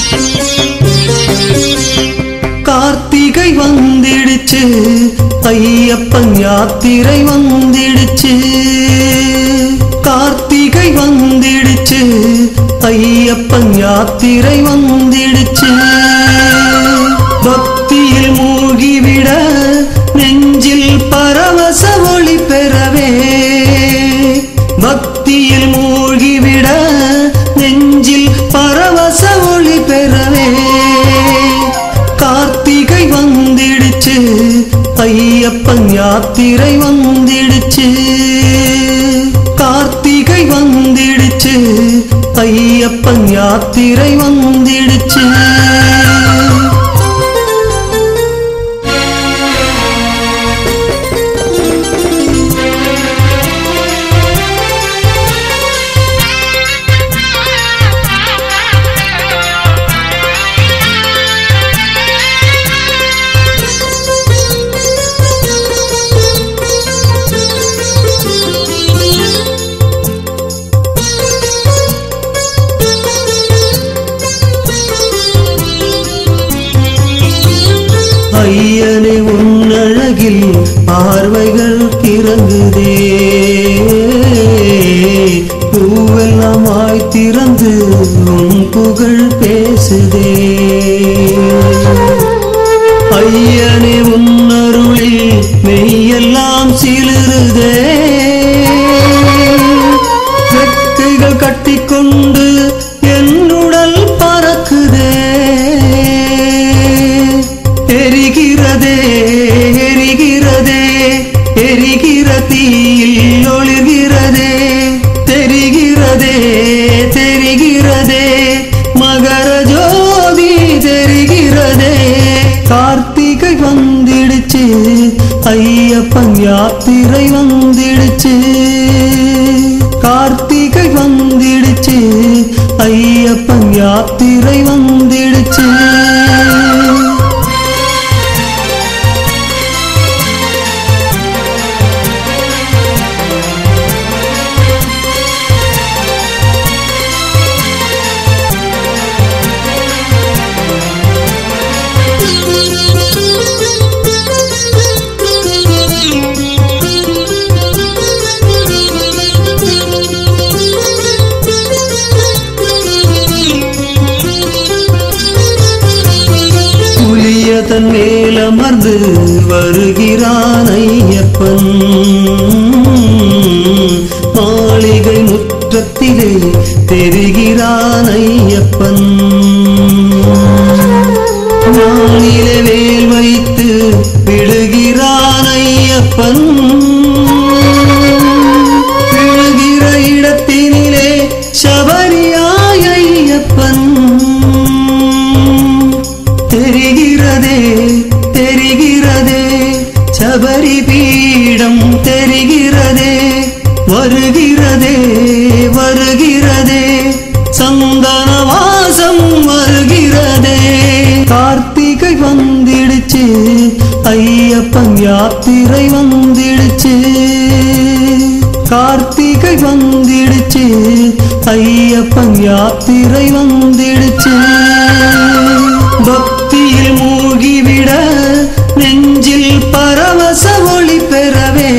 கார்த்திகை வந்திடுச்சு ஐயப்பன் யாத்திரை வந்திடுச்சு கார்த்திகை வந்திடுச்சு ஐயப்பன் யாத்திரை வந்திடுச்சு பக்தியில் மூழ்கிவிட நெஞ்சில் பரவச ஒளி பெறவே பக்தியில் மூழ்கிவிட நெஞ்சில் பரவச ஒளி பெறவே கார்த்திகை வந்திடுச்சு ஐயப்பன் யாத்திரை வந்திடுச்சு கார்த்திகை வந்திடுச்சு ஐயப்பன் யாத்திரை வந்திடுச்சு ஐயனே உன்னழகில் பார்வைகள் கிறங்குதே பூவெல்லாம் வாய் திறந்து உன் புகழ் பேசுதே ஐயனே உன்னருளில் மெய்யெல்லாம் சிலிருதே வெட்டுகள் கட்டிக்கொண்டு என்னுடல் பறக்குதே எரிகிறதே எரிகிறதே எரிகிற தீயில் ஒளிர்கிறதே தெரிகிறதே தெரிகிறதே மகர ஜோதி தெரிகிறதே கார்த்திகை வந்திடுச்சு ஐயப்பன் யாத்திரை வந்திடுச்சு கார்த்திகை வந்திடுச்சு ஐயப்பன் யாத்திரை வந்திடுச்சு புலியதன் மேலமர்ந்து வருகிறான் ஐயப்பன் மாளிகை முற்றத்திலே தெரிகிறான் ஐயப்பன் நாளிலே வேல் வைத்து விடுகிறான் ஐயப்பன் விழுகிற இடத்தினிலே சபரியாய் ஐயப்பன் தெரிகிறதே தெரிகிறதே சபரி பீடம் தெரிகிறதே வருகிறதே வருகிறதே சந்தன வாசம் வருகிறதே கார்த்திகை வந்திடுச்சு ஐயப்பன் யாத்திரை வந்திடுச்சு கார்த்திகை வந்திடுச்சு ஐயப்பன் யாத்திரை வந்திடுச்சு பக்தியில் மூழ்கிவிட நெஞ்சில் பரவச ஒளி பெறவே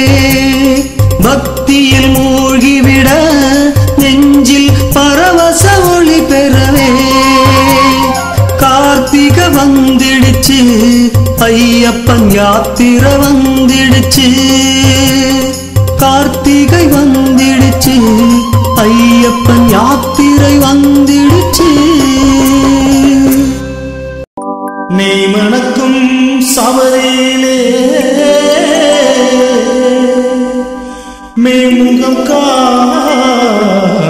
பக்தியில் மூழ்கிவிட நெஞ்சில் பரவச ஒளி பெறவே கார்த்திக வந்திடுச்சு ஐயப்பன் யாத்திர வந்திடுச்சு கார்த்திகை வந்திடுச்சு ஐயப்பன் யாத்திரை வந்திடுச்சு நெய் மணக்கும் சபரியிலே மேமுகம் காண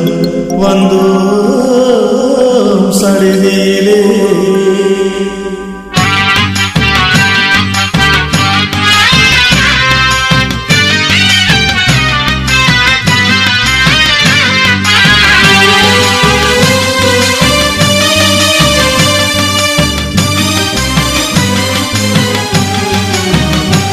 வந்தோம் சடுதியிலே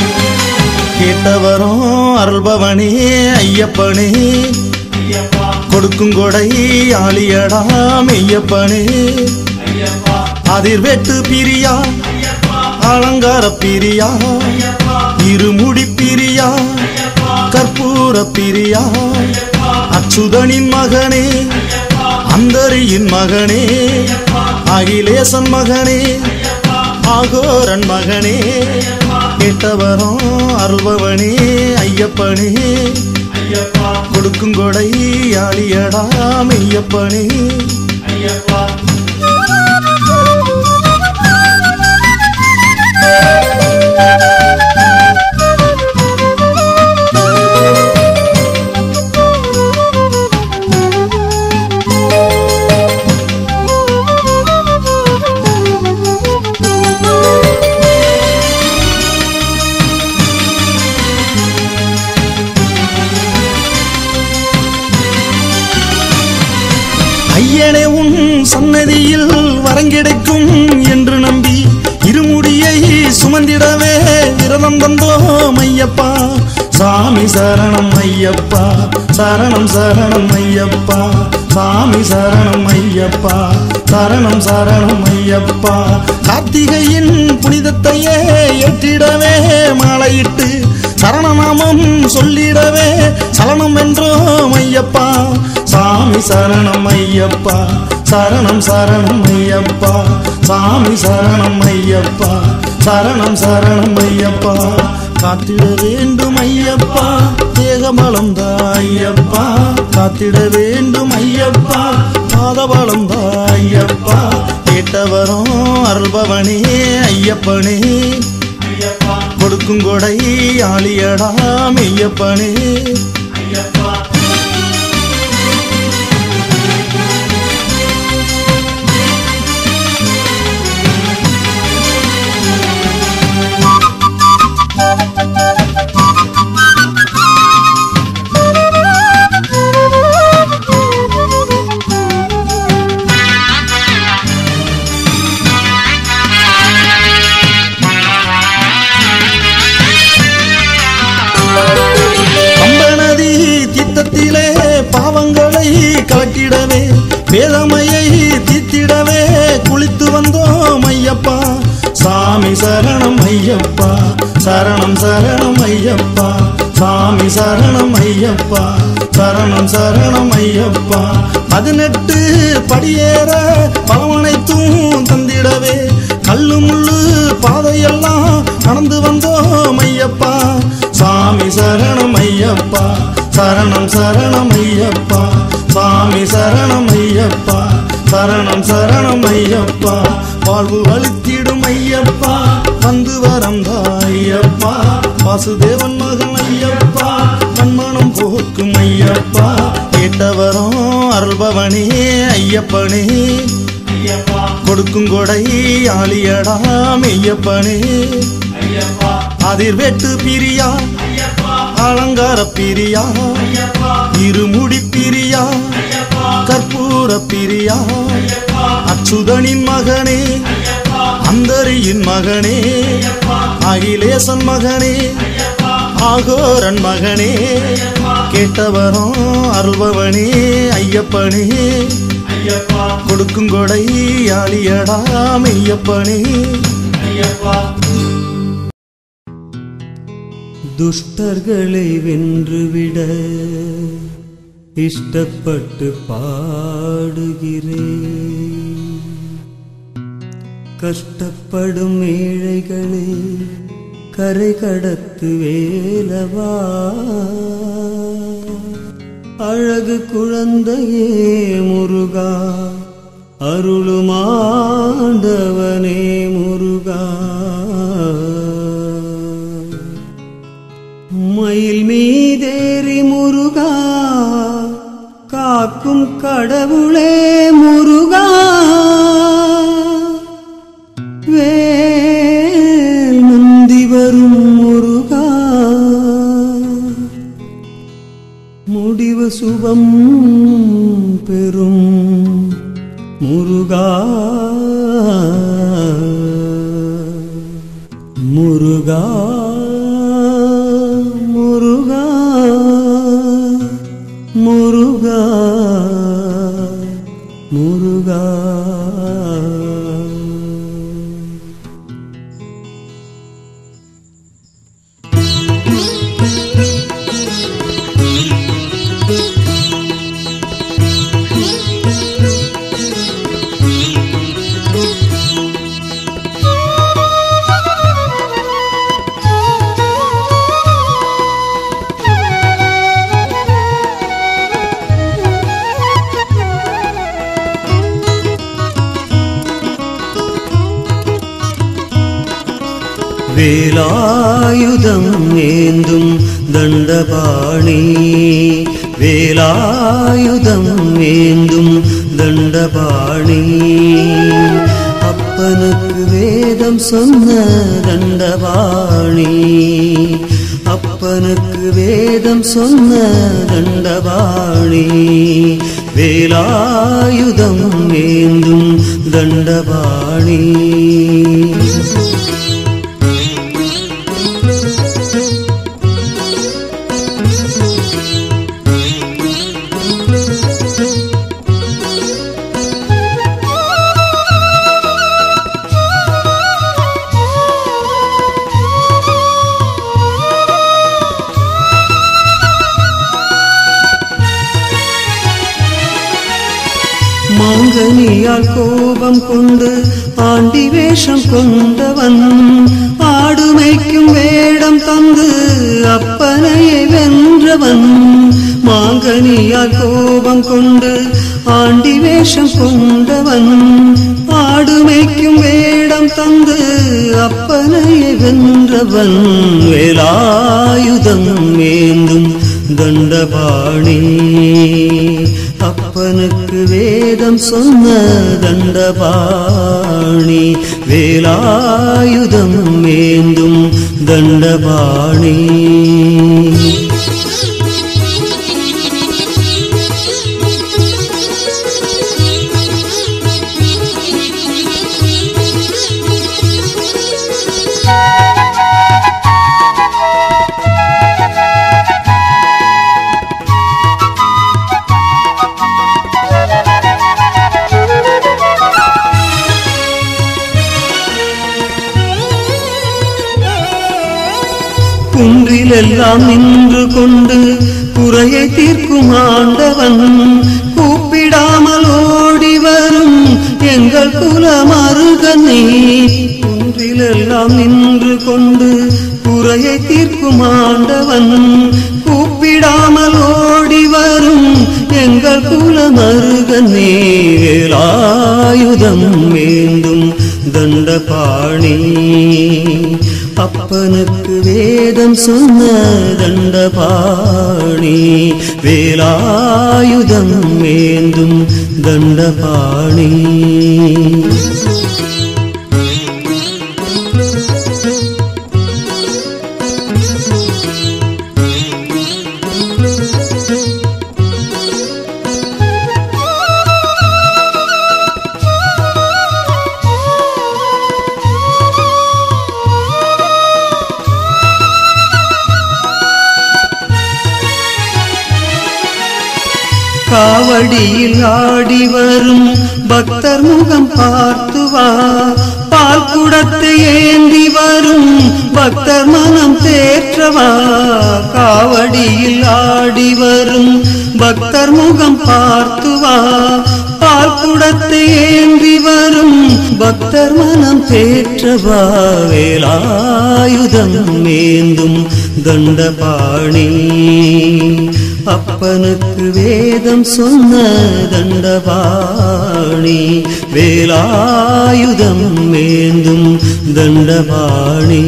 கேட்டவரும் அருள்பவனே ஐயப்பனே கொடுக்கும் கொடை ஆளியடா மெய்யப்பனே அதிர்வெட்டு பிரியா அலங்கார பிரியா இருமுடி பிரியா கற்பூர பிரியா அச்சுதனின் மகனே அந்தரியின் மகனே அகிலேசன் மகனே ஆகோரன் மகனே கேட்டவரும் அருள்பவனே ஐயப்பனே கொடுக்கும் கொடை ஆளியடா மெய்யப்பனே ஐயனே உன் சன்னதியில் வரங்கிடைக்கும் என்று நம்பி இருமுடியை சுமந்திடவே விரதம் தந்தோம் ஐயப்பா சாமி சரணம் ஐயப்பா சரணம் சரணம் ஐயப்பா சாமி சரணம் ஐயப்பா சரணம் சரணம் ஐயப்பா கார்த்திகையின் புனிதத்தையே ஏற்றிடவே மாலையிட்டு சரணநாமம் சொல்லிடவே சரணம் என்றோம் ஐயப்பா சாமி சரணம் ஐயப்பா சரணம் சரணம் ஐயப்பா சாமி சரணம் ஐயப்பா சரணம் சரணம் ஐயப்பா காத்திட வேண்டும் ஐயப்பா தேகபலம் ஐயப்பா காத்திட வேண்டும் ஐயப்பா பாதபலம் ஐயப்பா கேட்டவரும் அருள்பவனே ஐயப்பனே கொடுக்கும் கொடை ஆளியடா மெய்யப்பனே கம்பனதி திட்டத்திலே பாவங்களை கலக்கிடவே வேதமையை தீத்திடவே குளித்து வந்தோம் ஐயப்பா சாமி சரணம் ஐயப்பா சரணம் சரணம் ஐயப்பா சாமி சரணம் ஐயப்பா சரணம் சரணம் ஐயப்பா பதினெட்டு படியேற பலவனைத்தும் தந்திடவே கல்லு முள்ளு பாதையெல்லாம் நடந்து வந்தோம் ஐயப்பா சாமி சரணம் ஐயப்பா சரணம் சரணம் ஐயப்பா சாமி சரணம் ஐயப்பா சரணம் சரணம் ஐயப்பா வாழ்வு அளித்திடும் ஐயப்பா வந்து வரம் ஐயப்பா வாசுதேவன் மகன் ஐயப்பா கண்மணம் போக்கும் ஐயப்பா கேட்டவரும் அருள்பவனே ஐயப்பனே கொடுக்கும் கொடை ஆளியடா மெய்யப்பனே அதிர்வெட்டு பிரியா அலங்கார பிரியா இருமுடி பிரியா கற்பூர பிரியா அச்சுதனின் மகனே அந்தரியின் மகனே அகிலேசன் மகனே ஆகோரன் மகனே கேட்டவரும் அருள்பவனே ஐயப்பனே கொடுக்கும் கொடை ஆளியடா மெய்யப்பனே துஷ்டர்களை வென்றுவிட இஷ்டப்பட்டு பாடுகிறேன் கஷ்டப்படும் ஏழைகளே கரை கடத்து வேலவா அழகு குழந்தையே முருகா அருளுமாண்டவனே முருகா மயில் மீதேறி முருகா காக்கும் கடவுளே முருகா வேல் முந்தி வரும் முருகா முடிவு சுபம் பெறும் முருகா முருகா முருகா முருகா வேலாயுதம் ஏந்தும் தண்டபாணி வேலாயுதம் ஏந்தும் தண்டபாணி அப்பனுக்கு வேதம் சொன்ன தண்டபாணி அப்பனுக்கு வேதம் சொன்ன தண்டபாணி வேலாயுதம் ஏந்தும் தண்டபாணி மாங்கனியால் கோபம் கொண்டு ஆண்டி வேஷம் கொண்டவன் ஆடுமைக்கும் வேடம் தந்து அப்பனையை வென்றவன் மாங்கனியால் கோபம் கொண்டு ஆண்டி வேஷம் கொண்டவன் ஆடுமைக்கும் வேடம் தந்து அப்பனையை வென்றவன் வேலாயுதம் ஏந்தும் தண்டபாணி அப்பனுக்கு வேதம் சொன்ன தண்டபாணி வேலாயுதம் ஏந்தும் தண்டபாணி குன்றிலெல்லாம் நின்று கொண்டு குறையை தீர்க்கும் ஆண்டவன் கூப்பிடாமல் ஓடி வரும் எங்கள் குலமருகனே குன்றிலெல்லாம் நின்று கொண்டு குறையை தீர்க்கும் ஆண்டவன் கூப்பிடாமல் ஓடி வரும் எங்கள் குலமருகனே வேலாயுதம் வேந்தும் தண்டபாணி அப்பனுக்கு வேதம் சொன்ன தண்டபாணி வேலாயுதம் வேந்தும் தண்டபாணி காவடியில் ஆடி வரும் பக்தர் முகம் பார்த்து வா பால் குடத்தை ஏந்தி வரும் பக்தர் மனம் தேற்றவா காவடியில் ஆடி வரும் பக்தர் முகம் பார்த்து வா பால் குடத்தை ஏந்தி வரும் பக்தர் மனம் தேற்றவா வேலாயுதம் ஏந்தும் தண்டபாணி அப்பனுக்கு வேதம் சொன்ன தண்டபாணி வேலாயுதம் வேந்தும் தண்டபாணி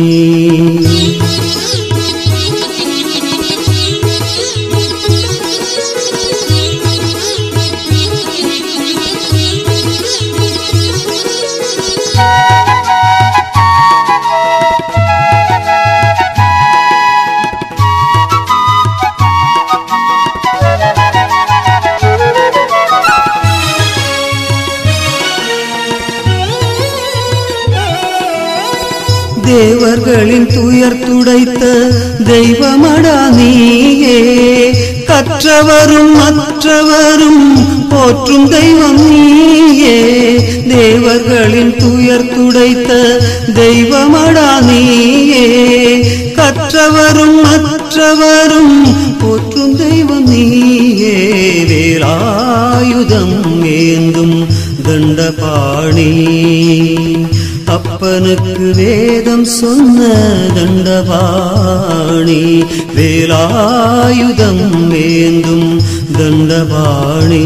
தேவர்களின் துயர் துடைத்த தெய்வமடா நீயே கற்றவரும் மற்றவரும் போற்றும் தெய்வம் நீயே தேவர்களின் துயர் துடைத்த தெய்வமடா நீயே கற்றவரும் மற்றவரும் போற்றும் தெய்வம் நீயே வேலாயுதம் ஏந்தும் தண்டபாணி அப்பனுக்கு வேதம் சொன்ன தண்டபாணி வேலாயுதம் வேந்தும் தண்டபாணி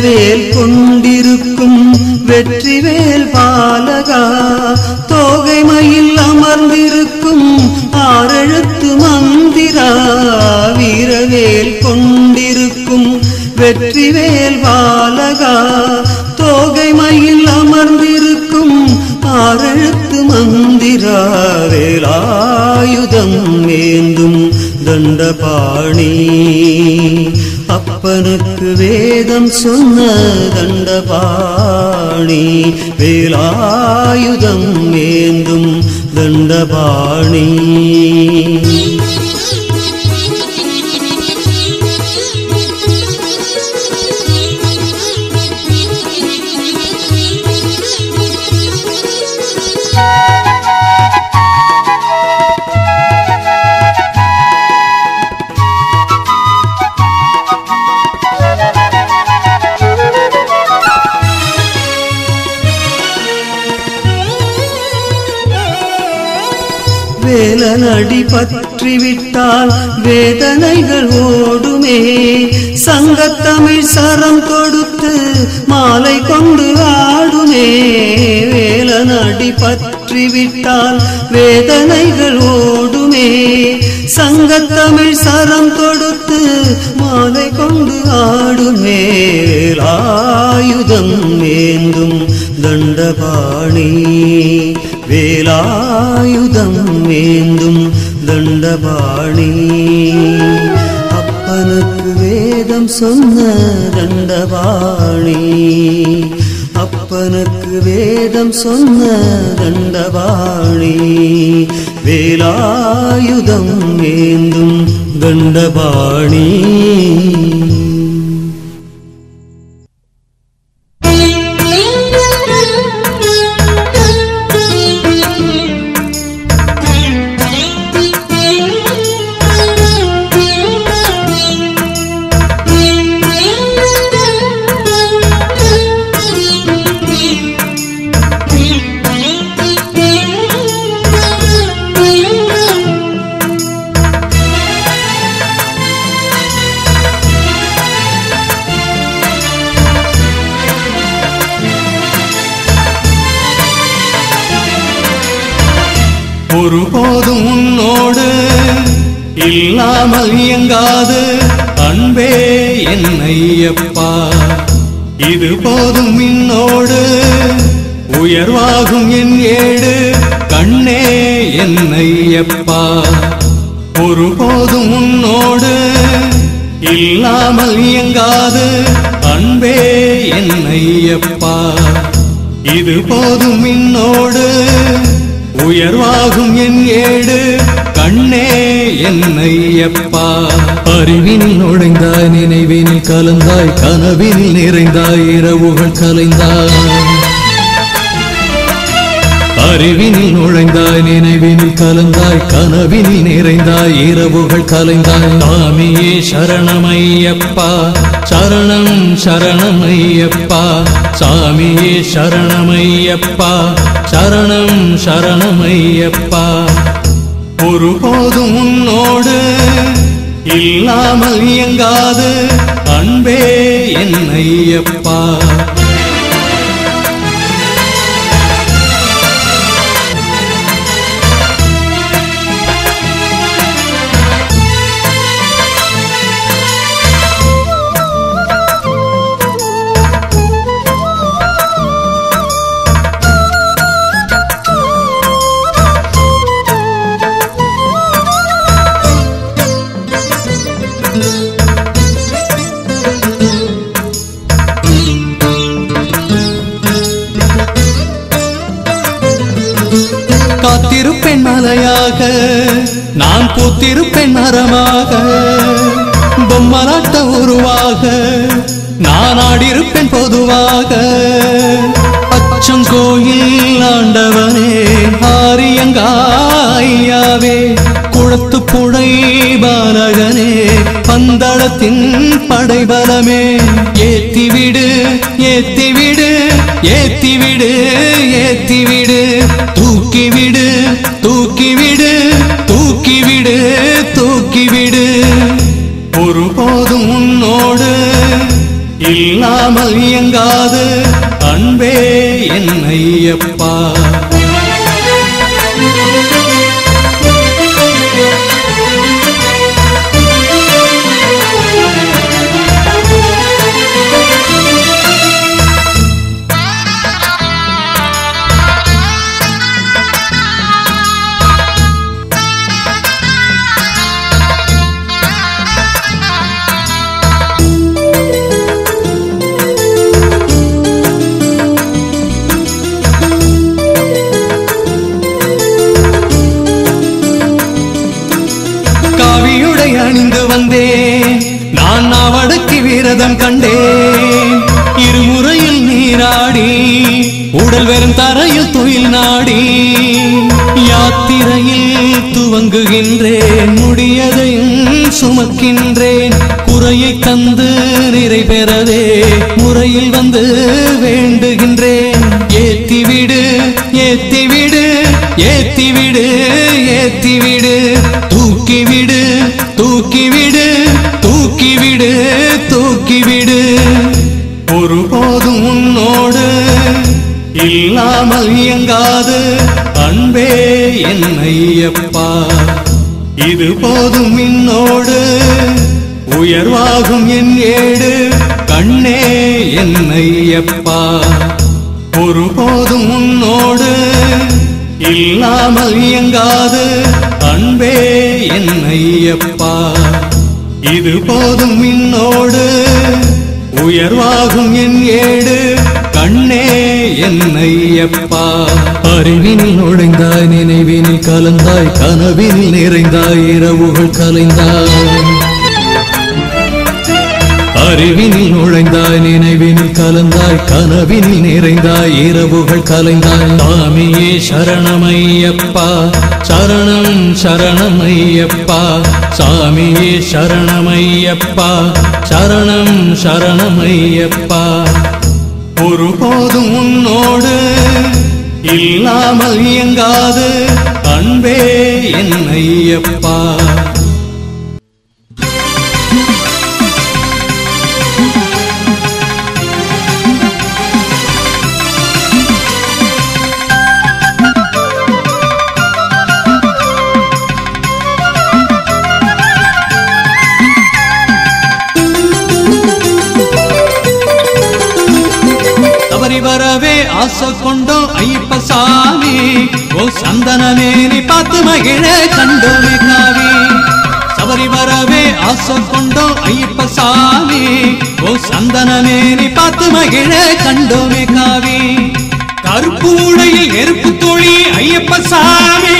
வீரவேல் கொண்டிருக்கும் வெற்றிவேல் பாலகா தோகை மயில் அமர்ந்திருக்கும் ஆறெழுத்து மந்திரா வீரவேல் கொண்டிருக்கும் வெற்றிவேல் பாலகா தோகை மயில் அமர்ந்திருக்கும் ஆறெழுத்து மந்திரா வேலாயுதம் ஏந்தும் தண்டபாணி அப்பனுக்கு வேதம் சொன்ன தண்டபாணி வேலாயுதம் ஏந்தும் தண்டபாணி வேலனடி பற்றிவிட்டால் வேதனைகள் ஓடுமே சங்கத்தமிழ் சரம் கொடுத்து மாலை கொண்டு ஆடுமே வேலனடி பற்றிவிட்டால் வேதனைகள் ஓடுமே சங்கத்தமிழ் சரம் கொடுத்து மாலை கொண்டு ஆடுமே வேலாயுதம் ஏந்தும் தண்டபாணி வேலாயுதம் ஏந்தும் தண்டபாணி அப்பனுக்கு வேதம் சொன்ன தண்டபாணி அப்பனுக்கு வேதம் சொன்ன தண்டபாணி வேலாயுதம் ஏந்தும் தண்டபாணி ஒருபோதும் உன்னோடு இல்லாமல் இயங்காது அன்பே என் ஐயப்பா இது போதும் என்னோடு உயர்வாகும் என் ஏடு கண்ணே என் ஐயப்பா ஒருபோதும் உன்னோடு இல்லாமல் இயங்காது அன்பே என் ஐயப்பா இது போதும் என்னோடு உயர்வாகும் என் ஏடு கண்ணே என் ஐயப்பா அறிவினில் நுழைந்தாய் நினைவினில் கலந்தாய் கனவினில் நிறைந்தாய் இரவுகள் கலைந்தாய் அறிவினில் நுழைந்தாய் நினைவினில் கலந்தாய் கனவினில் நிறைந்தாய் இரவுகள் கலைந்தாய் சாமியே சரணமையப்பா சரணம் சரணமையப்பா சாமியே சரணமையப்பா சரணம் சரணமையப்பா ஒருபோதும் உன்னோடு இல்லாமல் இயங்காது அன்பே என் ஐயப்பா காத்திருப்பேன் மலையாக நான் பூத்திருப்பேன் மரமாக பொம்மலாட்ட உருவாக நான் ஆடிருப்பேன் பொதுவாக அச்சங்கோயில் ஆண்டவனே ஆரியங்காயாவே குளத்து புழை பாலகனே பந்தளத்தின் படைபலமே ஏத்திவிடு ஏத்திவிடு ஏத்திவிடு ஏத்திவிடு தூக்கிவிடு தூக்கிவிடு தூக்கிவிடு தூக்கிவிடு ஒருபோதும் உன்னோடு இல்லா இல்லாமல் இயங்காது அன்பே என் ஐயப்பா காவியுடை அணிந்து வந்தேன் நான் நாவடக்கி விரதம் கண்டேன் இருமுறையில் நீராடி உடல் வெறும் தரையில் தொழில் நாடி யாத்திரையில் துவங்குகின்றேன் முடியதையும் சுமக்கின்றேன் குறையை தந்து நிறைவேறதே முறையில் வந்து வேண்டுகின்றேன் ஏத்திவிடு ஏத்திவிடு ஏத்திவிடு ஏத்திவிடு தூக்கிவிடு தூக்கிவிடு தூக்கிவிடு தூக்கிவிடு ஒருபோதும் உன்னோடு இல்லாமல் இயங்காது அன்பே என் ஐயப்பா இது போதும் என்னோடு உயர்வாகும் என் ஏடு கண்ணே என் ஐயப்பா ஒருபோதும் உன்னோடு இல்லாமல் இயங்காது அன்பே என் ஐயப்பா இது போதும் என்னோடு உயர்வாகும் என் ஏடு கண்ணே என் ஐயப்பா அறிவினில் நுழைந்தாய் நினைவினில் கலந்தாய் கனவினில் நிறைந்தாய் இரவுகள் கலைந்தாய் அறிவினில் நுழைந்தாய் நினைவினில் கலந்தாய் கனவினில் நிறைந்தாய் இரவுகள் கலைந்தாய் சாமியே சரணமையப்பா சரணம் சரணமையப்பா சாமியே சரணமையப்பா சரணம் சரணமையப்பா ஒருபோதும் உன்னோடு இல்லாமல் இயங்காது அன்பே என் ஐயப்பா தவறி வரவே ஆசை கொண்டோம் ஐயப்ப சாமி ஓ சந்தனமே நீ பார்த்து மகிழ கண்டோமே காவி சபரி வரவே ஆசை கொண்டோம் ஐயப்ப சாமி ஓ சந்தனமே நீ பார்த்து மகிழ கண்டோமே காவி கருப்பு உடையில் நெருப்பு தோழி ஐயப்ப சாமி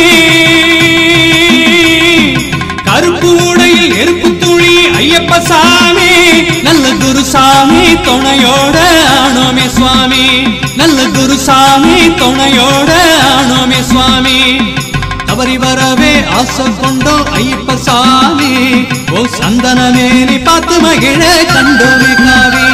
கருப்பு உடையில் நெருப்பு துளி ஐயப்ப சாமி நல்ல குருசாமி துணையோட ஆனோமே சுவாமி நல்ல குருசாமி துணையோட ஆனோமே சுவாமி தவறி வரவே ஆசை கொண்டோம் ஐயப்ப சாமி ஓ சந்தனமே நீ பார்த்து மகிழ கண்டோமே காவி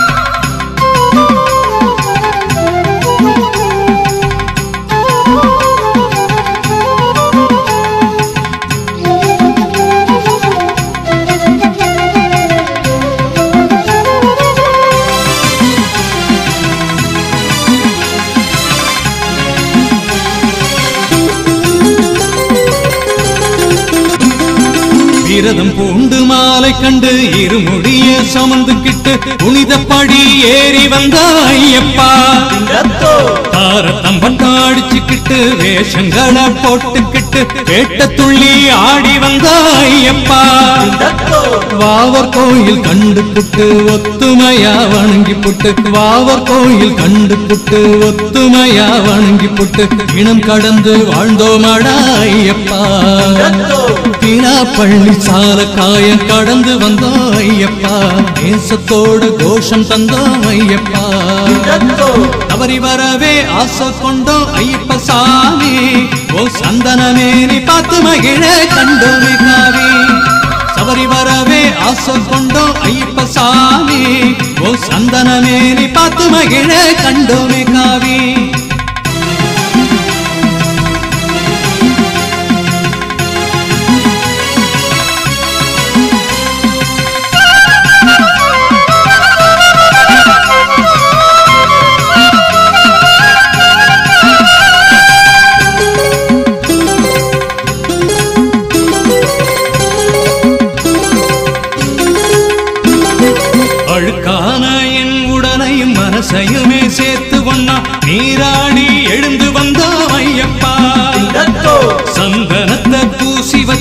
விரதம் பூண்டு மாலை கண்டு இருமுடிய சமந்துக்கிட்டு புனிதப்படி ஏறி வந்த ஐயப்பா தாரத்தம் அடிச்சுக்கிட்டு வேஷங்களை போட்டுக்கிட்டு வேட்ட துள்ளி ஆடி வந்த ஐயப்பா வாவர் கோயில் கண்டு புட்டு ஒத்துமையா வணங்கி புட்டு வாவர் கோயில் கண்டு புட்டு ஒத்துமையா வணங்கி புட்டு இனம் கடந்து வாழ்ந்தோமடா ஐயப்பா தினா பள்ளி சால காயம் கடந்து வந்தோம் ஐயப்பா தேசத்தோடு கோஷம் தந்தோம் ஐயப்பா தவறி வரவே ஆசை கொண்டோம் ஐயப்ப சாமி ஓ சந்தனமே நீ பார்த்து மகிழ கண்டோமே காவி சபரி வரவே ஆசை கொண்டோம் ஐயப்ப சாமி ஓ சந்தனமே நீ பார்த்து மகிழ கண்டோமே காவி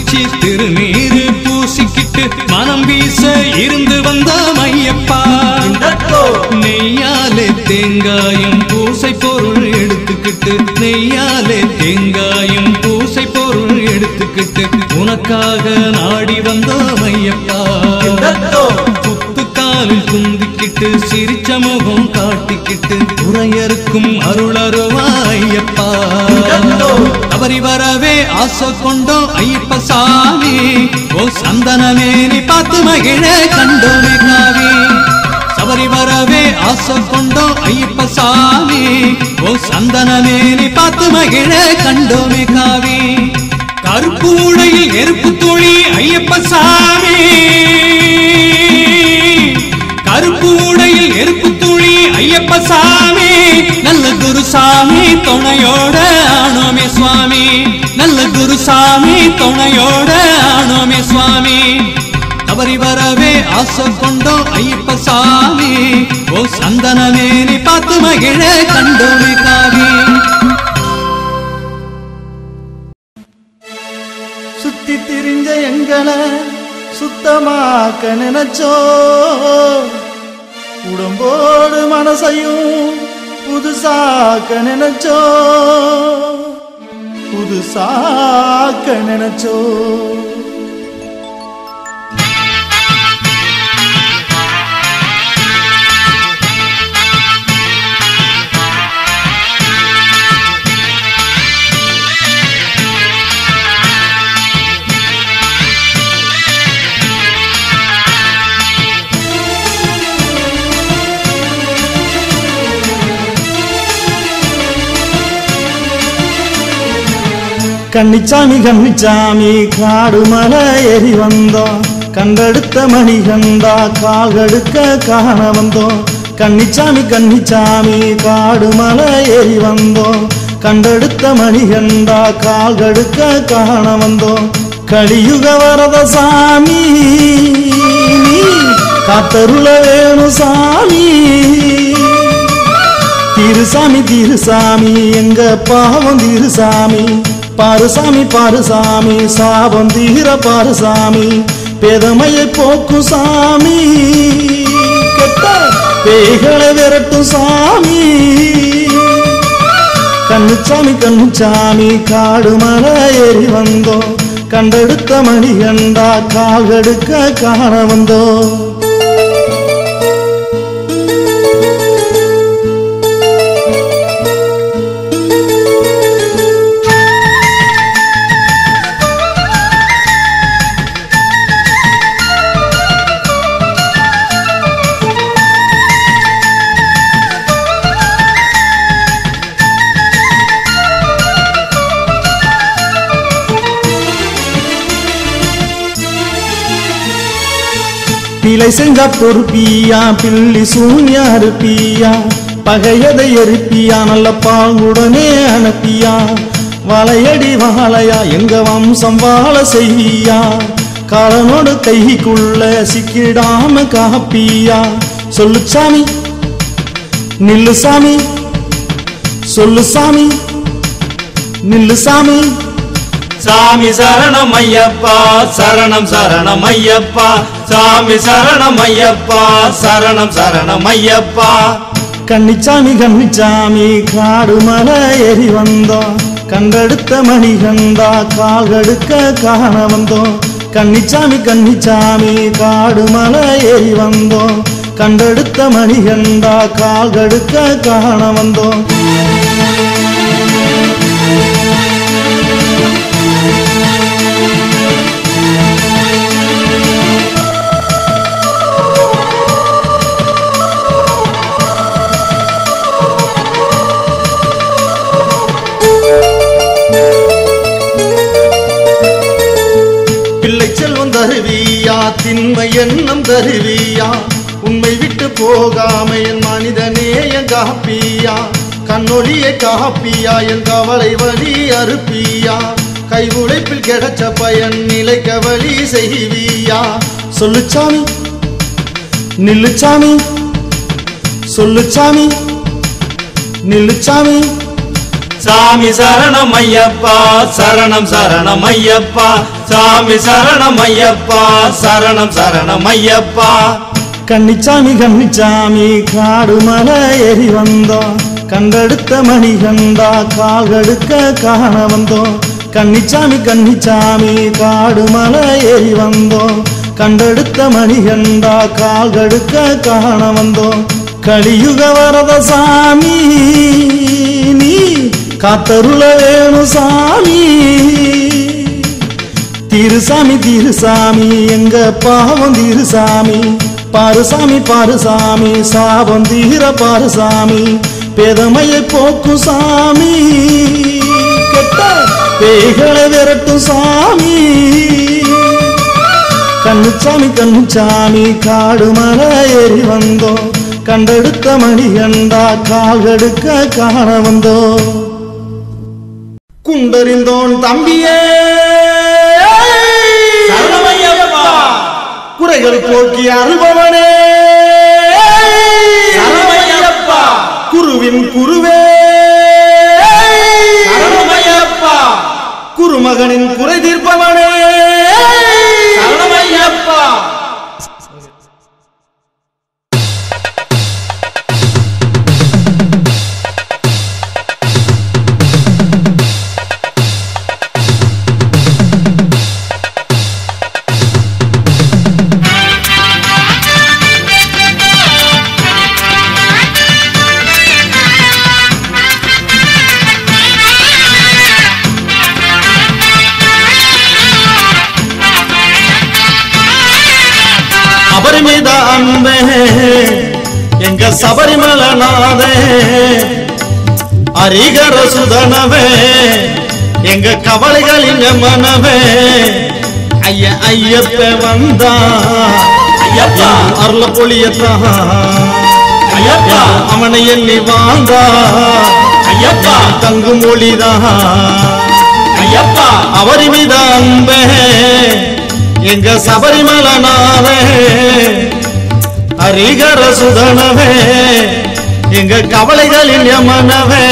குளிச்சு திருநீரு பூசிக்கிட்டு மனம் வீச இருந்து வந்த மையப்பா நெய்யாலே தேங்காயும் பூசை பொருள் எடுத்துக்கிட்டு நெய்யாலே தேங்காயும் பூசை பொருள் எடுத்துக்கிட்டு உனக்காக நாடி வந்த மையப்பா குத்து காலில் குந்திக்கிட்டு சிரிச்ச முகம் காட்டிக்கிட்டு குறையருக்கும் அருளருவா ஐயப்பா தவறி வரவே ஆசை கொண்டோம் ஐயப்ப சாமி ஓ சந்தனமே நீ பார்த்து மகிழ கண்டோமே காவி சபரி வரவே ஆசை கொண்டோம் ஐயப்ப சாமி ஓ சந்தனமே நீ பார்த்து மகிழ கண்டோமே காவி கருப்பு உடையில் நெருப்பு தோழி ஐயப்ப சாமி கருப்பு உடையில் நெருப்பு தூளி ஐயப்ப சாமி நல்ல குருசாமி துணையோட ஆனோமே சுவாமி நல்ல குருசாமி துணையோட ஆனோமே சுவாமி தவறி வரவே ஆசை கொண்டோம் ஐயப்ப சாமி ஓ சந்தனமே நீ பார்த்து மகிழ கண்டோமே காவி சுத்தி திரிஞ்ச எங்களை சுத்தமாக்க நினைச்சோ உடம்போடு மனசையும் புதுசாக்க நினைச்சோ புதுசாக்க நினைச்சோ கன்னிச்சாமி கன்னிச்சாமி காடு மலை ஏறி வந்தோம் கண்டெடுத்த மணி கண்டா கால்கடுக்க காண வந்தோம் கன்னிச்சாமி கன்னிச்சாமி காடு மலை ஏறி வந்தோம் கண்டெடுத்த மணி கண்டா கால்கடுக்க காண வந்தோம் கலியுக வரத சாமி நீ காத்தருள வேணும் சாமி திருசாமி திருசாமி எங்க பாவம் திருசாமி பாருசாமி பாருசாமி சாபம் தீர பாருசாமி பெதமையை போக்கும் சாமி கெட்ட பேய்களை விரட்டும் சாமி கண்ணுச்சாமி கண்ணுச்சாமி காடு மலை ஏறி வந்தோம் கண்டெடுத்த மணி கண்டா கால்கடுக்க காண வந்தோம் பிழை செஞ்சா பொறுப்பியா பிள்ளி சூன்யா இருப்பியா பகையதை எரிப்பியா நல்ல பாங்குடனே அனுப்பியா வளையடி வாழையா எங்க வம்சம் வாழ செய்வியா காலனோடு கைக்குள்ள சிக்கிடாம காப்பியா சொல்லு சாமி நில்லு சாமி சொல்லு சாமி நில்லு சாமி சாமி சரணம் ஐயப்பா சரணம் சரணம் ஐயப்பா சாமி சரணம் ஐயப்பா சரணம் சரணம் ஐயப்பா கன்னிச்சாமி கன்னிச்சாமி காடு மலை ஏறி வந்தோம் கண்டெடுத்த மணி கண்டா கால்கடுக்க காண வந்தோம் கன்னிச்சாமி கன்னிச்சாமி காடு மலை ஏறி வந்தோம் கண்டெடுத்த மணி கண்டா கால்கடுக்க காண வந்தோம் பிள்ளை செல்வம் தருவியா திண்மை எண்ணம் தருவியா உண்மை விட்டு போகாம என் மனிதநேய காப்பியா கண்ணொளியை காப்பியா என் கவலை வழி அறுப்பியா கை உழைப்பில் கிடைச்ச பயன் நிலைக்க வழி செய்வியா சொல்லு சாமி நில்லு சாமி சொல்லு சாமி நில்லு சாமி சாமி சரணம் ஐயப்பா சரணம் சரணம் ஐயப்பா சாமி சரணம் ஐயப்பா சரணம் சரணம் ஐயப்பா கன்னிச்சாமி கன்னிச்சாமி காடு மலை ஏறி வந்தோம் கண்டெடுத்த மணி கண்டா கால்கடுக்க காண வந்தோம் கன்னிச்சாமி கன்னிச்சாமி காடு மலை ஏறி வந்தோம் கண்டெடுத்த மணி கண்டா கால்கடுக்க காண வந்தோம் கலியுக வரத சாமி நீ காத்தருள வேணு சாமி திருசாமி திருசாமி எங்க பாவம் திருசாமி பாருசாமி பாருசாமி சாபம் தீர பாருசாமி பேதமையை போக்கும் சாமி கெட்ட பேய்களை விரட்டும் சாமி கண்ணுச்சாமி கண்ணுச்சாமி காடு மலை ஏறி வந்தோம் கண்டெடுத்த மணி கண்டா கால்கடுக்க காண வந்தோம் குண்டறிந்தோன் தம்பியே சரணமையப்பா குறைகள் போக்கி அருள்பவனே சரணமையப்பா குருவின் குருவே சரணமையப்பா குருமகனின் குறை தீர்ப்பவனே சரணமையப்பா அபரிமித அன்பே எங்க சபரிமல நாதே அரிகர சுதனவே எங்க கவலைகளின் மனவே ஐய ஐயப்ப வந்தா ஐயப்பா. அருள பொழியத்தான் ஐயப்பா. அவனை எண்ணி வாழ்ந்தா ஐயப்பா. தங்கு மொழிதான் ஐயப்பா அவரிமித அன்பே எங்க சபரிமலநாதே ஹரிகர சுதனவே எங்க கவலைகளில் யமனவே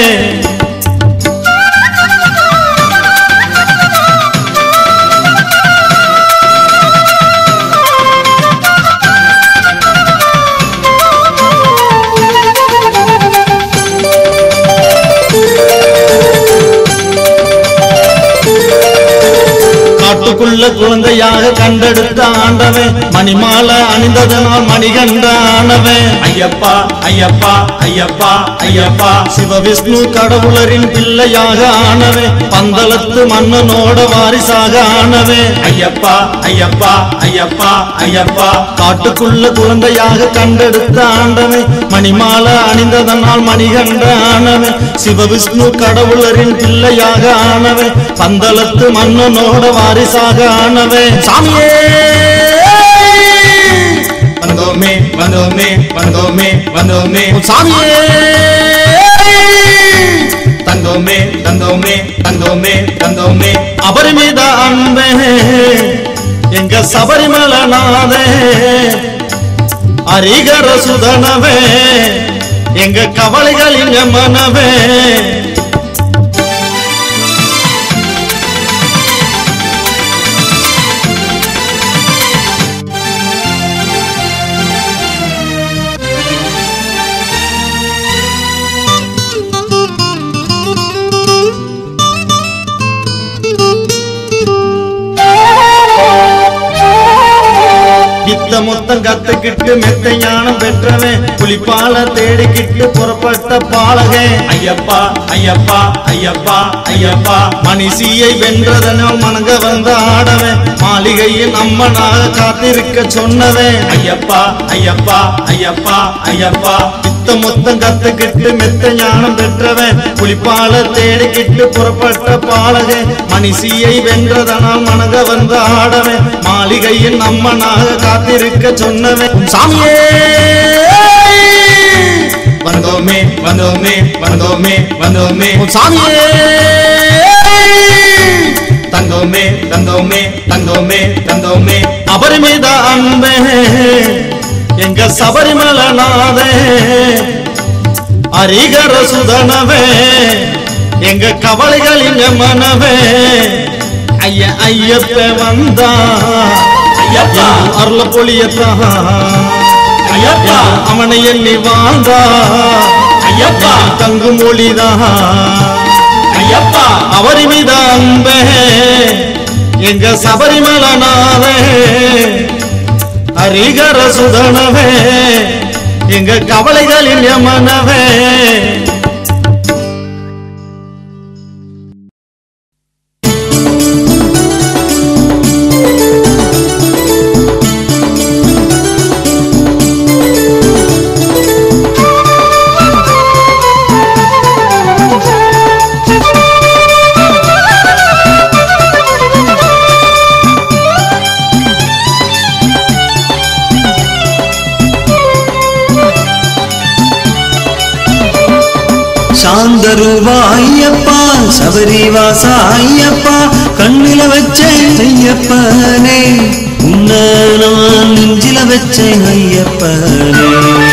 காட்டுக்குள்ள குழந்தையாக கண்டெடுத்த ஆண்டவே மணிமாலை அணிந்ததனால் மணிகண்ட ஆனவே ஐயப்பா ஐயப்பா ஐயப்பா ஐயப்பா சிவவிஷ்ணு கடவுளரின் பிள்ளையாக ஆனவே பந்தளத்து மன்னனோட வாரிசாக ஆனவே ஐயப்பா ஐயப்பா ஐயப்பா ஐயப்பா காட்டுக்குள்ள குழந்தையாக கண்டெடுத்த ஆண்டவே மணிமாலை அணிந்ததனால் மணிகண்ட ஆனவே சிவவிஷ்ணு கடவுளரின் பிள்ளையாக ஆனவே பந்தளத்து மன்னனோட வாரிசாக ஆனவே சாமியே வந்தோமே வந்தோமே வந்தோமே வந்தோமே சாமியே தந்தோமே தந்தோமே தந்தோமே தந்தோமே அபரிமித அன்பே எங்க சபரிமலநாதே அரிகர சுதனவே எங்க கவலைகளின் மனவே பித்த மொத்தம் கத்துக்கிட்டு மெத்த ஞானம் பெற்றவன் புலிப்பால தேடிக்கிட்டு புறப்பட்ட பாலகன் ஐயப்பா ஐயப்பா ஐயப்பா ஐயப்பா மணிசியை வென்றதனால் மணங்க வந்த ஆடவன் மாளிகையில் அம்மனாக காத்திருக்க சொன்னவன் ஐயப்பா ஐயப்பா ஐயப்பா ஐயப்பா பித்த மொத்தம் கத்துக்கிட்டு மெத்த ஞானம் பெற்றவன் புலிப்பால தேடிக்கிட்டு புறப்பட்ட பாலகன் மணிசியை வென்றதனால் மணங்க வந்த ஆடவன் மாளிகையில் அம்மனாக காத்திருக்க சொன்னவன் சாமியே வந்தோமே வந்தோமே வந்தோமே வந்தோமே சாமியே தந்தோமே தந்தோமே தந்தோமே தந்தோமே அபரிமித அன்பே எங்க சபரிமலநாதே அரிகர சுதனவே எங்க கவலைகளின் மனவே ஐய ஐயப்ப வந்தா ஐயப்பா. அருள பொழியத்தான் ஐயப்பா. அவனை எண்ணி வாழ்ந்தா ஐயப்பா. தங்கு மொழிதான் ஐயப்பா அவரி மீத அன்பே எங்க சபரிமலநாதே ஹரிகர சுதனவே எங்க கவலைகளின் யமனவே சாந்தரூபா ஐயப்பா சபரிவாசா ஐயப்பா கண்ணில வச்சேன் ஐயப்பனே உன்ன நான் நெஞ்சில வச்சேன் ஐயப்பனே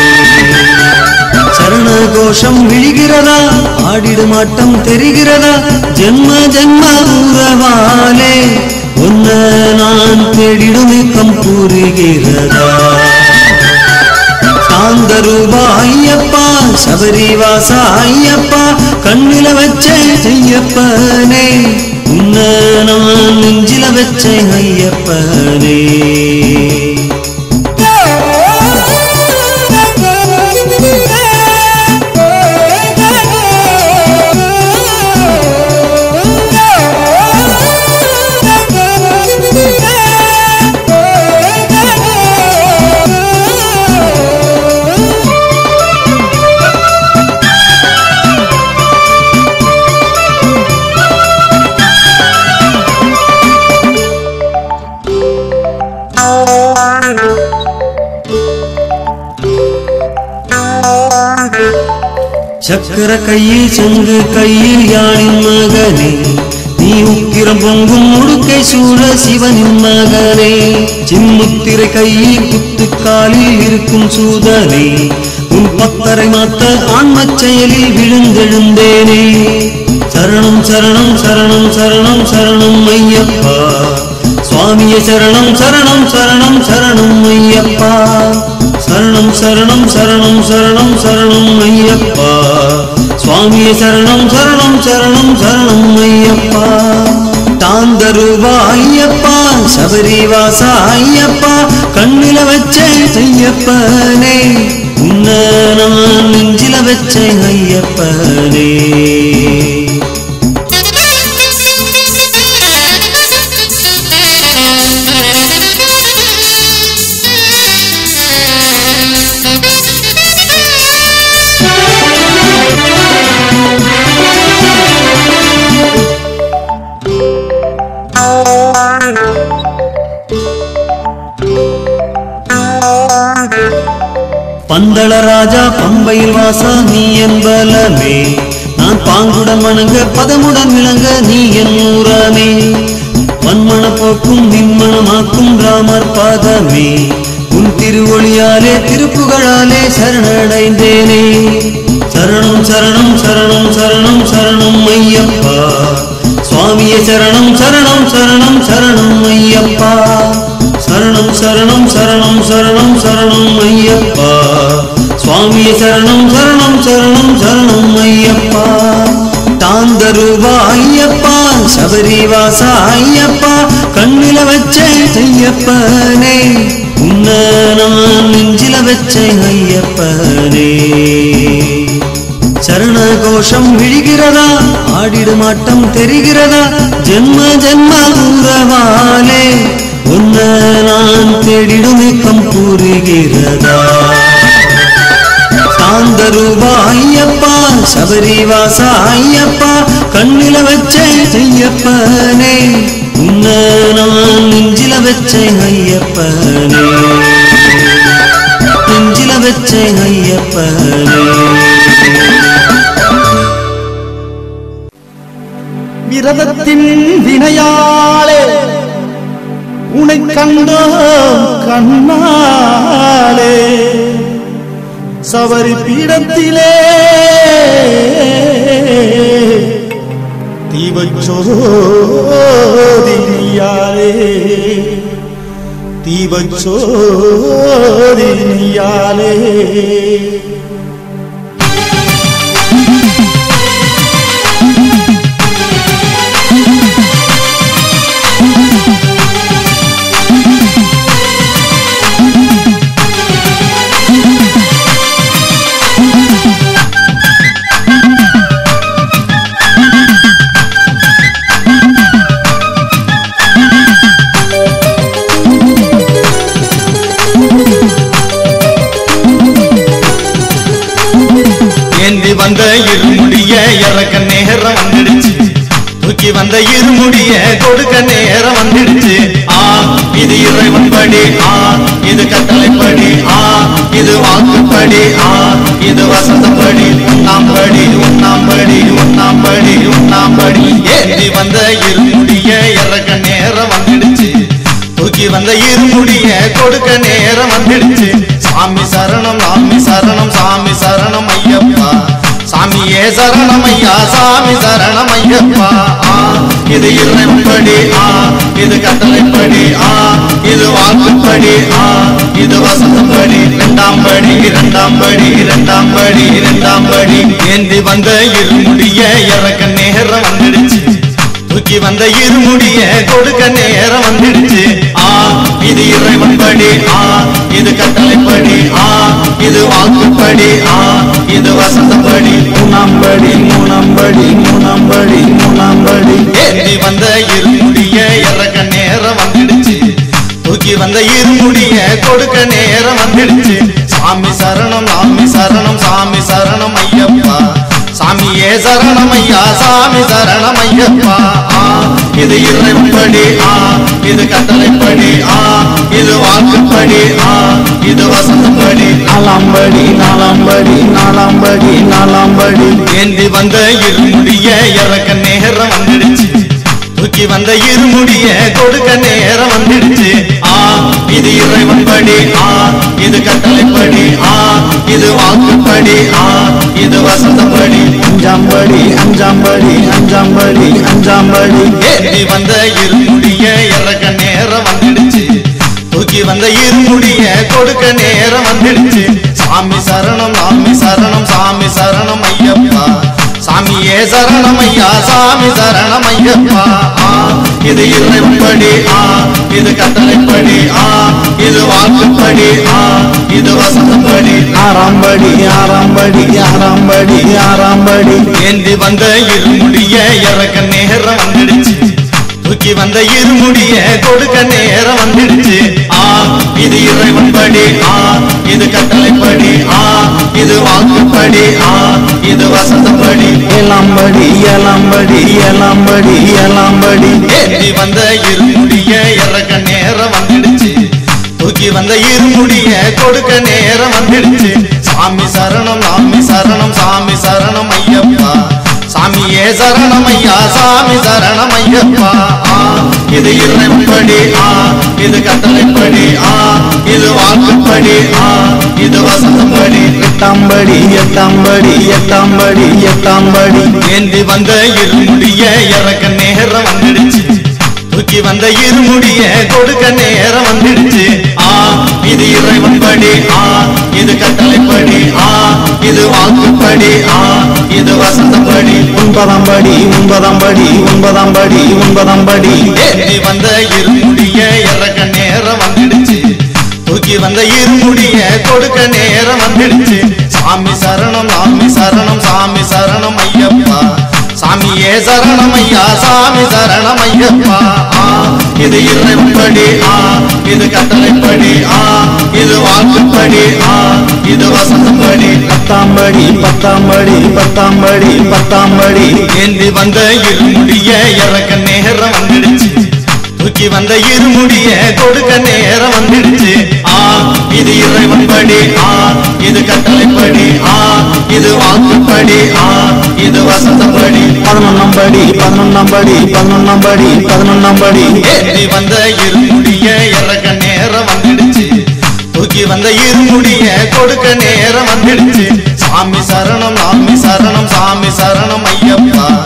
சரண கோஷம் விழுகிறதா ஆடிடும் ஆட்டம் தெரிகிறதா ஜென்ம ஜென்ம உறவாலே உன்ன நான் தேடிடும் ஏக்கம் கூறுகிறதா சாந்தரூபா ஐயப்பா சபரிவாசா ஐயப்பா கண்ணில வச்சேன் ஐயப்பனே உன்ன நான் நெஞ்சில வச்சேன் ஐயப்பனே சக்கர கையில் சங்கு கையில் யாழின் மகனே நீ உக்கிரம் பொங்கும் முடுக்கை சூழ சிவனின் மகனே சின்முத்திரை கையில் குத்துக்காலில் இருக்கும் சூதனே உன் பத்தரை மாத்த ஆன்மச் செயலில் விழுந்தெழுந்தேனே சரணம் சரணம் சரணம் சரணம் சரணம் ஐயப்பா சுவாமியே சரணம் சரணம் சரணம் சரணம் ஐயப்பா சரணம் சரணம் சரணம் சரணம் சரணம் ஐயப்பா சுவாமியே சரணம் சரணம் சரணம் சரணம் ஐயப்பா தாந்தருவா ஐயப்பா சபரிவாசா ஐயப்பா கண்ணில வச்சேன் ஐயப்பனே உன்ன நான் நெஞ்சில வச்சேன் ஐயப்பனே பந்தள ராஜா பம்பையில் வாசா நீ என்பலமே நான் பாங்குடன் வணங்க பதமுடன் விளங்க நீ என் ஊரானே மண்மண போக்கும் நின்மணமாக்கும் ராமர் பாதமே உன் திருவொளியாலே திருப்புகழாலே சரணடைந்தேனே சரணம் சரணம் சரணம் சரணம் சரணம் ஐயப்பா சுவாமியே சரணம் சரணம் சரணம் சரணம் ஐயப்பா சரணம் சரணம் சரணம் சரணம் சரணம் ஐயப்பா சுவாமியே சரணம் சரணம் சரணம் சரணம் ஐயப்பா தாந்தருவா ஐயப்பா சபரிவாசா ஐயப்பா கண்ணில வச்சேன் ஐயப்பனே உன்ன நான் நெஞ்சில வச்சேன் ஐயப்பனே சரண கோஷம் விழுகிறதா ஆடிடும் ஆட்டம் தெரிகிறதா ஜென்ம ஜென்ம உறவாலே உன்ன நான் தேடிடும் ஏக்கம் கூறுகிறதா சாந்தரூபா ஐயப்பா சபரிவாசா ஐயப்பா கண்ணில வச்சேன் ஐயப்பனே உன்ன நான் நெஞ்சில வச்சேன் ஐயப்பனே நெஞ்சில வச்சேன் ஐயப்பனே விரதத்தின் வினையாலே உனை கண்டோம் கண்ணாலே சபரி பீடத்திலே தீபச்சோதி நீயாலே தீபச்சோதி நீயாலே ஏந்தி வந்த இருமுடிய இறக்க நேரம் வந்துடுச்சு தூக்கி வந்த இருமுடிய கொடுக்க நேரம் வந்துடுச்சு ஆ இது இறைவன் படி ஆ இது கட்டளைப்படி ஆ இது வாக்குப்படி ஆ இது வசந்தப்படி உண்ணாம் படி உண்ணாம் படி உண்ணாம் படி உண்ணாம் படி ஏந்தி வந்த இருமுடிய இறக்க நேரம் வந்துடுச்சு தூக்கி வந்த இருமுடிய கொடுக்க நேரம் வந்துடுச்சு சாமி சரணம் சாமி சரணம் சாமி சரணம் ஐயப்பா சாமியே சரணம் ஐயா சாமி சரணம் ஐயப்பா ஆ, இது இறைப்படி ஆ இது கட்டளைப்படி ஆ இது வாக்குப்படி ஆ இது வசந்தப்படி இரண்டாம் படி இரண்டாம் படி இரண்டாம் படி இரண்டாம் படி ஏந்தி வந்த இருமுடிய இறக்க நேரம் வந்துடுச்சு தூக்கி வந்த இருமுடிய கொடுக்க நேரம் வந்துடுச்சு ஆ இது இறைவன் படி ஆ இது கட்டளைப்படி ஆ இது வாக்குப்படி ஆ இது வசந்தப்படி மூணாம் படி மூணாம் படி மூணாம் படி மூணாம் படி ஏந்தி வந்த இருமுடிய இறக்க நேரம் வந்துடுச்சு தூக்கி வந்த இருமுடிய கொடுக்க நேரம் வந்துடுச்சு சாமி சரணம் சாமி சரணம் சாமி சரணம் ஐயப்பா சாமியே சரணம் ஐயா சாமி சரணம் ஐயப்பா ஆ, இது இறைப்படி ஆ இது கட்டளைப்படி ஆ இது வாக்குப்படி ஆ இது வசந்தப்படி நாலாம் படி நாலாம் படி நாலாம் படி நாலாம் படி ஏந்தி வந்த இருமுடிய இறக்க நேரம் வந்துடுச்சு தூக்கி வந்த இருமுடிய கொடுக்க நேரம் வந்துடுச்சு ஆ இது இறைவன் படி ஆ இது கட்டளைப்படி ஆ இது வாக்குப்படி ஆ இது வசந்தப்படி அஞ்சாம் படி அஞ்சாம் படி அஞ்சாம் படி அஞ்சாம் படி ஏந்தி வந்த இருமுடிய இறக்க நேரம் வந்துடுச்சு தூக்கி வந்த இருமுடிய கொடுக்க நேரம் வந்துடுச்சு சாமி சரணம் சாமி சரணம் சாமி சரணம் ஐயப்பா சாமியே சரணம் ஐயா சாமி சரணம் ஐயப்பா ஆ, இது இறைப்படி ஆ இது கட்டளைப்படி ஆ இது வாக்குப்படி ஆ இது வசந்தப்படி ஆறாம் படி ஆறாம் படி ஆறாம் படி ஆறாம் படி ஏந்தி வந்த இருமுடிய இறக்க நேரம் வந்துடுச்சு தூக்கி வந்த இருமுடிய கொடுக்க நேரம் வந்துடுச்சு ஆ இது இறைவன் படி ஆ இது கட்டளைப்படி ஆ இது வாக்குப்படி ஆ இது வசந்தப்படி ஏழாம் படி ஏழாம் படி ஏழாம் படி ஏழாம் படி ஏந்தி வந்த இருமுடிய இறக்க நேரம் வந்துடுச்சு தூக்கி வந்த இருமுடிய கொடுக்க நேரம் வந்துடுச்சு சாமி சரணம் சாமி சரணம் சாமி சரணம் ஐயப்பா சாமியே சரணம் ஐயா சாமி சரணம் ஐயப்பா ஆ, இது இறைப்படி ஆ இது கட்டளைப்படி ஆ இது வாக்குப்படி ஆ இது வசந்தப்படி எட்டாம் படி எட்டாம் படி எட்டாம் படி எட்டாம் படி ஏந்தி வந்த இருமுடிய இறக்க நேரம் வந்துடுச்சு தூக்கி வந்த இருமுடிய கொடுக்க நேரம் வந்துடுச்சு ஆ இது இறைவன் படி ஆ இது கட்டளைப்படி ஆ இது வாக்குப்படி ஆ இது வசந்தப்படி ஒன்பதாம் படி ஒன்பதாம் படி ஒன்பதாம் படி ஒன்பதாம் படி ஏந்தி வந்த இருமுடிய இறக்க நேரம் வந்துடுச்சு தூக்கி வந்த இருமுடிய கொடுக்க நேரம் வந்துடுச்சு சாமி சரணம் சாமி சரணம் சாமி சரணம் ஐயப்பா சாமியே சரணம் ஐயா சாமி சரணம் ஐயப்பா ஆ, இது இறைப்படி ஆ இது கட்டளைப்படி ஆ இது வாக்குப்படி ஆ இது வசந்தப்படி பத்தாம் படி பத்தாம் படி பத்தாம் படி பத்தாம் படி ஏந்தி வந்த இருமுடிய இறக்க நேரம் வந்துடுச்சு தூக்கி வந்த இருமுடிய கொடுக்க நேரம் வந்துடுச்சு ஆ இது இறைவன் படி ஆ இது கட்டளைப்படி ஆ இது வாக்குப்படி ஆ இது வசந்தப்படி பதினொன்னாம் படி பதினொன்னாம் படி பதினொன்னாம் படி பதினொன்னாம் படி ஏந்தி வந்த இருமுடிய இறக்க நேரம் வந்துடுச்சு தூக்கி வந்த இருமுடிய கொடுக்க நேரம் வந்துடுச்சு சாமி சரணம் சாமி சரணம் சாமி சரணம் ஐயப்பா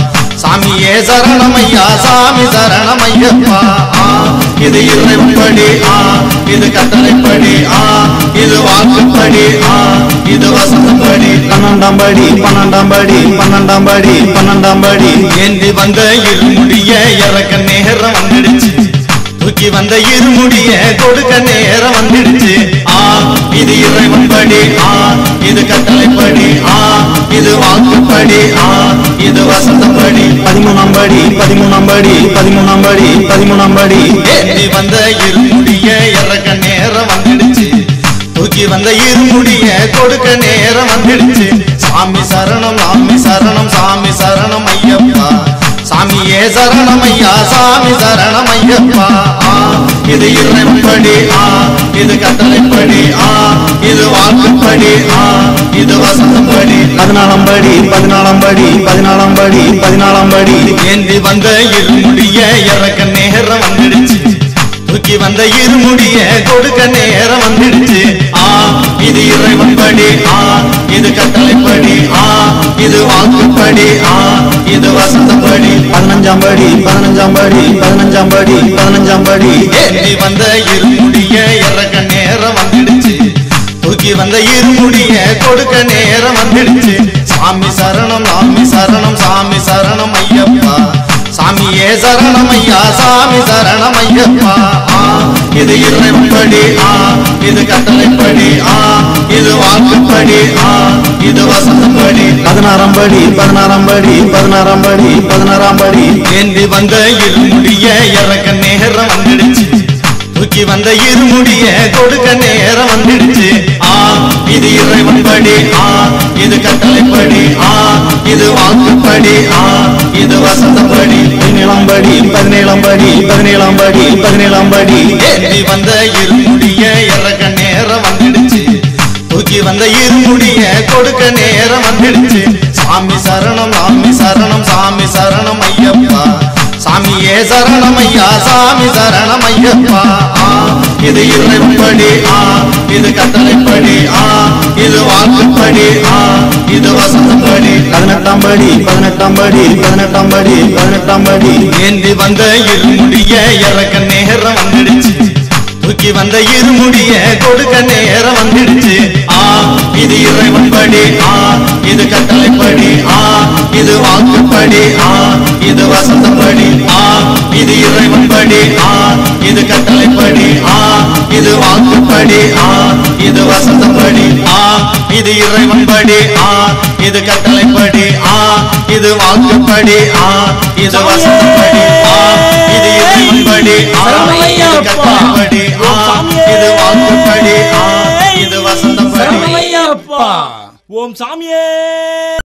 சாமியே சரணமையா சாமி சரணமையப்பா ஆ, இது இறைவன்படி ஆ இது கட்டளைப்படி ஆ இது வாக்குப்படி ஆ இது வசந்தப்படி பன்னெண்டாம் படி பன்னெண்டாம் படி பன்னெண்டாம் படி பன்னெண்டாம் படி ஏந்தி வந்த இருமுடிய இறக்க நேரம் வந்துடுச்சு தூக்கி வந்த இருமுடிய கொடுக்க நேரம் வந்துடுச்சு ஆ இது இறைவன்படி ஆ இது கட்டளைப்படி ஆ இது வாக்குப்படி ஆ இது வசந்தப்படி பதிமூணாம் படி பதிமூணாம் படி பதிமூணாம் படி பதிமூணாம் படி ஏந்தி வந்த இருமுடிய இறக்க நேரம் வந்துடுச்சு தூக்கி வந்த இருமுடிய கொடுக்க நேரம் வந்துடுச்சு சாமி சரணம் சாமி சரணம் சாமி சரணம் ஐயப்பா சாமியே சரணம் ஐயா சாமி சரணம் ஐயப்பா ஆ, இது இறைவன்படி ஆ இது கட்டளைப்படி ஆ இது வாக்குப்படி ஆ இது வசந்தப்படி பதினாலாம் படி பதினாலாம் படி பதினாலாம் படி பதினாலாம் படி ஏந்தி வந்த இருமுடிய இறக்க நேரம் வந்துடுச்சு தூக்கி வந்த இருமுடிய கொடுக்க நேரம் வந்துடுச்சு ஆ இது இறைவன்படி ஆ இது கட்டளைப்படி ஆ இது வாக்குப்படி ஆ இது வசந்தப்படி பதினஞ்சாம் படி பதினஞ்சாம் படி பதினஞ்சாம் படி பதினஞ்சாம் படி ஏந்தி வந்த இருமுடிய இறக்க நேரம் வந்துடுச்சு தூக்கி வந்த இருமுடிய கொடுக்க நேரம் வந்துடுச்சு சாமி சரணம் சாமி சரணம் சாமி சரணம் ஐயப்பா சாமியே சரணம் ஐயா சாமி சரணம் ஐயப்பா ஆ, இது இறைவன்படி ஆ இது கட்டளைப்படி ஆ இது வாக்குப்படி ஆ இது வசந்தப்படி பதினாறாம் படி பதினாறாம் படி பதினாறாம் படி பதினாறாம் படி ஏந்தி வந்த இருமுடிய இறக்க நேரம் வந்துடுச்சு தூக்கி வந்த இருமுடிய கொடுக்க நேரம் வந்துடுச்சு ஆ இது இறைவன்படி ஆ இது கட்டளைப்படி ஆ இது வாக்குப்படி ஆ இது வசந்தப்படி பதினேழாம் படி பதினேழாம் படி பதினேழாம் படி பதினேழாம் படி ஏந்தி வந்த இருமுடிய இறக்க நேரம் வந்துடுச்சு தூக்கி வந்த இருமுடிய கொடுக்க நேரம் வந்துடுச்சு சாமி சரணம் சாமி சரணம் சாமி சரணம் ஐயப்பா சாமியே சரணம் ஐயா சாமி சரணம் ஐயப்பா ஆ, இது இறைவன்படி ஆ இது கட்டளைப்படி ஆ இது வாக்குப்படி ஆ இது வசந்தப்படி பதினெட்டாம் படி பதினெட்டாம் படி பதினெட்டாம் படி பதினெட்டாம் படி ஏந்தி வந்த இருமுடிய இறக்க நேரம் வந்துடுச்சு தூக்கி வந்த இருமுடிய கொடுக்க நேரம் வந்துடுச்சு ஆ இது இறைவன்படி ஆ இது கட்டளைப்படி ஆ இது வாக்குப்படி ஆ இது வசந்தப்படி ஆ இது இறைவன்படி ஆ இது கட்டளைப்படி ஆ இது வாக்குப்படி ஆ இது வசந்தப்படி ஆ இது இறைவன்படி ஆ இது கட்டளைப்படி ஆ இது வாக்குப்படி ஆ இது வசந்தப்படி ஆ இது இறைவன்படி ஆ இது கட்டளைப்படி ஆ இது வாக்குப்படி ஆ இது வசந்தப்படி சரணமையப்பா ஓம் சாமியே